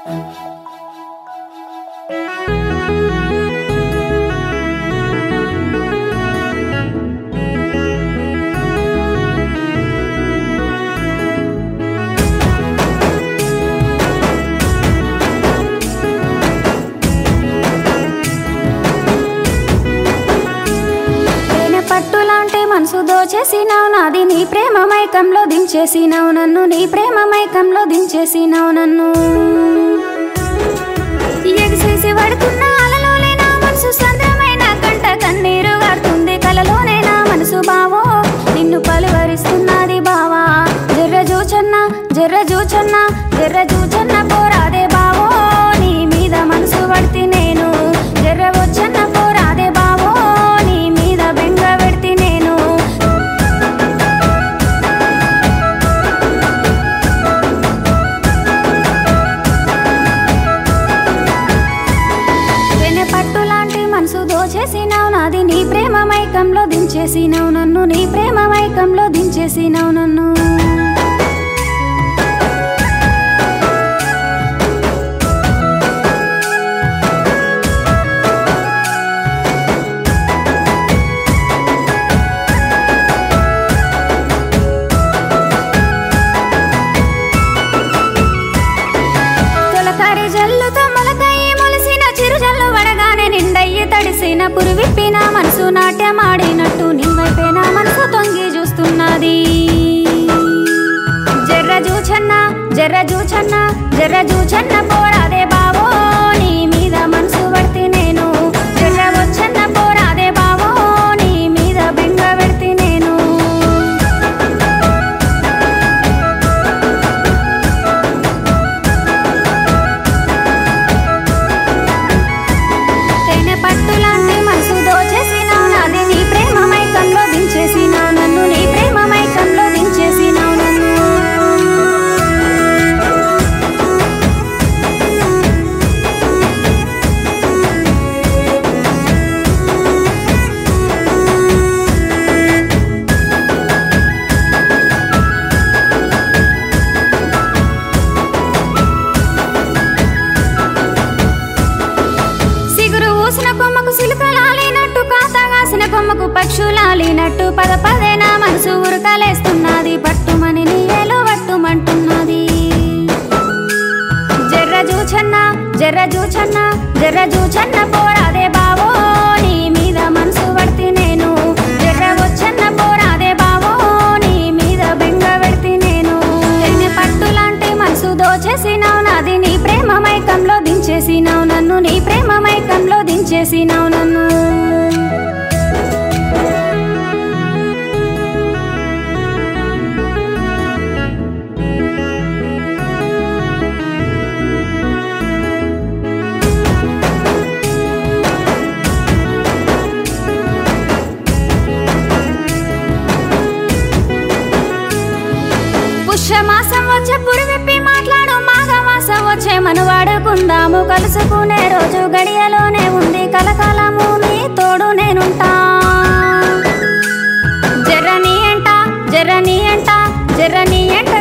తేనె పట్టు లాంటి మనసు దోచేసినావు నాది నీ ప్రేమ మైకంలో దించేసినావు నన్ను నీ ప్రేమ మైకంలో దించేసినావు నన్ను ఎగిసేసి పడుతున్న అలలోనే నా మనసు సంద్రమైన కంట కన్నీరు గారుతుంది కలలోనే నా మనసు బావో నిన్ను పలువరిస్తున్నది బావా జర్ర జూచన్న జర్ర జూచన్న జర్ర జూచన్న పోరాదే బావో నీ మీద మనసు పడితే నేను జర్ర వచ్చన్న పోరాదే బావో నీ మీద బెంగ పెడితే నేను వెనె పట్టు లాంటి మనసు దోచేసినావు నాది నీ ప్రేమ మైకంలో దించేసినావు నన్ను నీ ప్రేమ మైకంలో దించేసినావు నన్ను తొలకరి జల్లుతో మొలకయి మొలిసిన చిరుజల్లు వడగానే నిండయ్యి తడిసిన పురివిప్పిన మనసు నాట్యమాడినట్టు నీ వైపే నా మనసు తొంగి చూస్తున్నది జర్ర జూచన్న జర్ర జూచన్న జర్ర జూచన్న పోరాదే బావో నీ మీద మనసు పడితే నేను జర్ర వచ్చన్న పోరాదే బావో నీ మీద బెంగ పెడితే నేను తేనె పట్టు లాంటి మనసు దోచేసినావు నాది నీ ప్రేమ మైకంలో దించేసినావు నన్ను నీ ప్రేమ మైకంలో దించేసినావు నన్ను సిగురు ఊసిన కొమ్మకు సిలుకలాలినట్టు కాతగాసిన కొమ్మకు పక్షులాలినట్టు పద పదే నా మనసు ఉరకలేస్తున్నది పట్టుమని నీయలో పట్టుమంటున్నది జర్ర జూచన్న జర్ర జూచన్న జర్ర జూచన్న పోరాదే బావో నీ మీద మనసు పడితే నేను జర్ర వచ్చన్న పోరాదే బావో నీ మీద బెంగ పెడితే నేను తేనె పట్టు లాంటి మనసు దోచేసినావు నాది నీ ప్రేమ మైకంలో దించేసినావు నన్ను నీ ప్రేమ మైకంలో దించేసినావు నన్ను పుష్యమాసం వచ్చే పురివిప్పి మాట్లాడు మాఘమాసం వచ్చే మనువాడుకుందాము కలుసుకునే రోజు గడియలోనే ఉంది కలకాలము నీ తోడు నేనుంటా జర్రని ఎంట జర్రని ఎంట జర్రని ఎంట